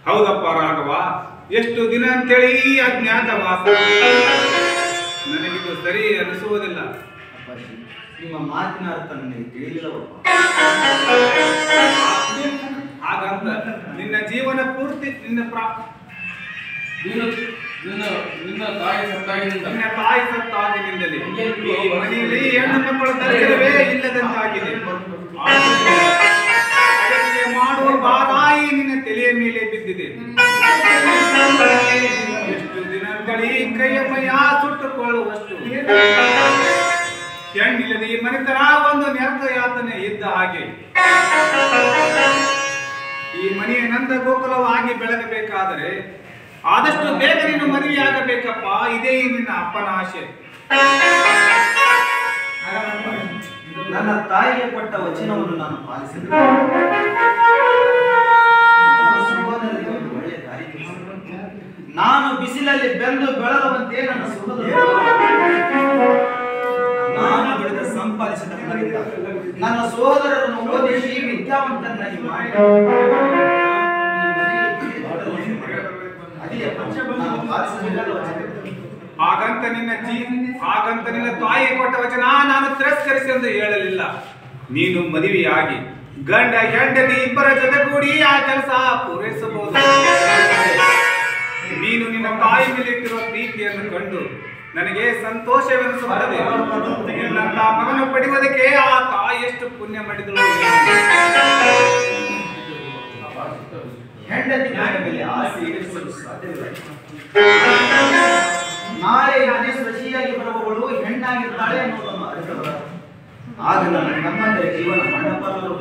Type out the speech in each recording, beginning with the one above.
ಹೌದಪ್ಪ ರಾಘವ ಎಷ್ಟು ದಿನ ಅಂತೇಳಿ ಈ ಅಜ್ಞಾತವಾಸ ನನಗಿದು ಸರಿ ಅನಿಸುವುದಿಲ್ಲ ಅಪ್ಪಾಜಿ ನಿಮ್ಮ ಮಾತಿನ ಅರ್ಥ ನನಗೆ ತಿಳಿಲಿಲ್ಲವಪ್ಪ ಹಾಗಂತ ನಿನ್ನ ಜೀವನ ಪೂರ್ತಿ ನಿನ್ನ ಪ್ರಾ ನೀನು ನಿನ್ನ ನಿನ್ನ ತಾಯಿ ಸತ್ತಾಗಿನಿಂದ ನಿನ್ನ ತಾಯಿ ಸತ್ತಾಗಿನಿಂದಲೇ ಈ ಮನೆಯಲ್ಲಿ ಹೆಣ್ಣು ಮಕ್ಕಳ ದರ್ಶನವೇ ಇಲ್ಲದಂತಾಗಿದೆ ಅಡುಗೆ ಮಾಡುವ ಬಾರಾಯಿ ನಿನ್ನ ತಲೆಯ ಮೇಲೆ ಬಿದ್ದಿದೆ ಎಷ್ಟು ದಿನಗಳೀ ಕೈಯ ಮೈಯ ಸುಟ್ಟುಕೊಳ್ಳುವಷ್ಟು ಹೆಣ್ಣಿಲ್ಲದೆ ಈ ಮನೆತನ ಒಂದು ನೆರಕ ಯಾತನೆ ಇದ್ದ ಹಾಗೆ ಈ ಮನೆಯ ನಂದ ಗೋಕುಲವಾಗಿ ಬೆಳಗಬೇಕಾದರೆ ಆದಷ್ಟು ಬೇಗ ನೀನು ಮದುವೆಯಾಗಬೇಕಪ್ಪ ಇದೇ ಈ ನಿನ್ನ ಅಪ್ಪನ ಆಶೆ ನನ್ನ ತಾಯಿಗೆ ಕೊಟ್ಟ ವಚನವನ್ನು ನಾನು ಪಾಲಿಸಿದೆ ನನ್ನ ಸಹೋದರರಿಗೆ ಒಂದು ಒಳ್ಳೆಯ ದಾರಿ ತೋರಿಸಿದೆ. ನಾನು ಬಿಸಿಲಲ್ಲಿ ಬೆಂದು ಬೆಳಗುವಂತೆ ನನ್ನ ಸಹೋದರ ನಾನು ಬೆಳೆದ ಸಂಪಾದಿಸಿದ ಹಣದಿಂದ ನನ್ನ ಸಹೋದರರನ್ನು ಓದಿಸಿ ವಿದ್ಯಾವಂತನಾಗಿ ಮಾಡಿ ಅದೇ ನಾನು ಪಾಲಿಸಬೇಕಾದ ವಚನ ಹಾಗಂತ ನಿನ್ನ ಜೀ ಹಾಗಂತ ನಿನ್ನ ತಾಯಿ ಕೊಟ್ಟ ವಚನ ನಾನು ತಿರಸ್ಕರಿಸಿ ಎಂದು ಹೇಳಲಿಲ್ಲ ನೀನು ಮದುವೆಯಾಗಿ ಗಂಡ ಹೆಂಡತಿ ಇಬ್ಬರ ಜೊತೆ ಕೂಡಿ ಆ ಕೆಲಸ ಪೂರೈಸಬಹುದು ನೀನು ನಿನ್ನ ತಾಯಿ ಮೇಲೆ ಇಟ್ಟಿರುವ ಪ್ರೀತಿಯನ್ನು ಕಂಡು ನನಗೆ ಸಂತೋಷವೆನಿಸುತ್ತದೆ ನಿನ್ನಂತ ಮಗನ ಪಡೆಯುವುದಕ್ಕೆ ಆ ತಾಯಿ ಎಷ್ಟು ಪುಣ್ಯ ಮಾಡಿದಳು ಹೆಂಡತಿ ಗಂಡ ಮೇಲೆ ಆಸೆ ಈಡೇರಿಸಲು ಸಾಧ್ಯವಿಲ್ಲ ನಾಳೆ ಮನೆ ಸೊಸೆಯಾಗಿ ಬರುವವಳು ಹೆಣ್ಣಾಗಿರ್ತಾಳೆ ಅನ್ನೋದನ್ನು ಅರಿತವರ ಆಗ ನನ್ನ ನಮ್ಮಂದ್ರೆ ಜೀವನ ಮಂಡಪಲ್ಲೂ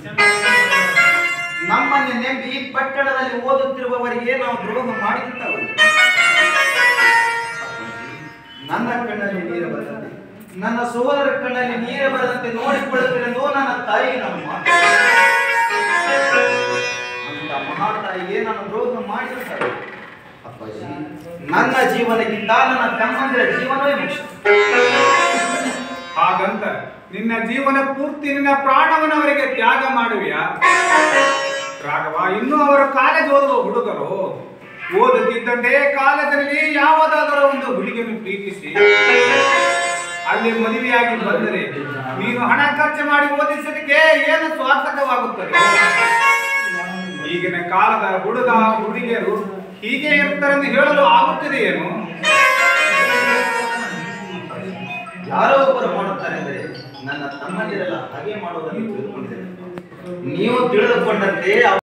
ನಮ್ಮನ್ನೇ ನೆಂಬಿ ಪಟ್ಟಣದಲ್ಲಿ ಓದುತ್ತಿರುವವರಿಗೆ ನಾವು ದ್ರೋಹ ಮಾಡಿರ್ತವೆ ನನ್ನ ಕಣ್ಣಲ್ಲಿ ನೀರು ಬರದಂತೆ ನನ್ನ ಸೋದರ ಕಣ್ಣಲ್ಲಿ ನೀರು ಬರದಂತೆ ನೋಡಿಕೊಳ್ಳುತ್ತಿರೆಂದು ನನ್ನ ತಾಯಿ ನಮ್ಮ ಅಂತ ಮಹಾತಾಯಿಗೆ ನಾನು ದ್ರೋಹ ಮಾಡಿರ್ತಾರೆ ಅಪ್ಪಾಜಿ ನನ್ನ ಜೀವನಕ್ಕಿಂತ ನನ್ನ ತಮ್ಮಂದಿರ ಜೀವನವೇ ಮುಖ್ಯ ಹಾಗಂತ ನಿನ್ನ ಜೀವನ ಪೂರ್ತಿ ನಿನ್ನ ಪ್ರಾಣವನ್ನು ಅವರಿಗೆ ತ್ಯಾಗ ಮಾಡುವಿಯಾ ರಾಘವ ಇನ್ನೂ ಅವರು ಕಾಲೇಜ್ ಓದುವ ಹುಡುಗರು ಓದುತ್ತಿದ್ದಂತೆ ಕಾಲೇಜಲ್ಲಿ ಯಾವುದಾದರೂ ಒಂದು ಹುಡುಗಿಯನ್ನು ಪ್ರೀತಿಸಿ ಅಲ್ಲಿ ಮದುವೆಯಾಗಿ ಬಂದರೆ ನೀನು ಹಣ ಖರ್ಚು ಮಾಡಿ ಓದಿಸೋದಕ್ಕೆ ಏನು ಸ್ವಾರ್ಥಕವಾಗುತ್ತದೆ ಈಗಿನ ಕಾಲದ ಹುಡುಗ ಹುಡುಗಿಯರು ಹೀಗೆ ಇರ್ತಾರೆಂದು ಹೇಳಲು ಆಗುತ್ತದೆ ಏನು ಯಾರೋ ಒಬ್ಬರು ಮಾಡುತ್ತಾರೆ ಅಂದರೆ ನನ್ನ ತಮ್ಮಂದಿರೆಲ್ಲ ಹಾಗೆ ಮಾಡುವುದನ್ನು ತಿಳಿದುಕೊಂಡಿದ್ದೇನೆ ನೀವು ತಿಳಿದುಕೊಂಡಂತೆ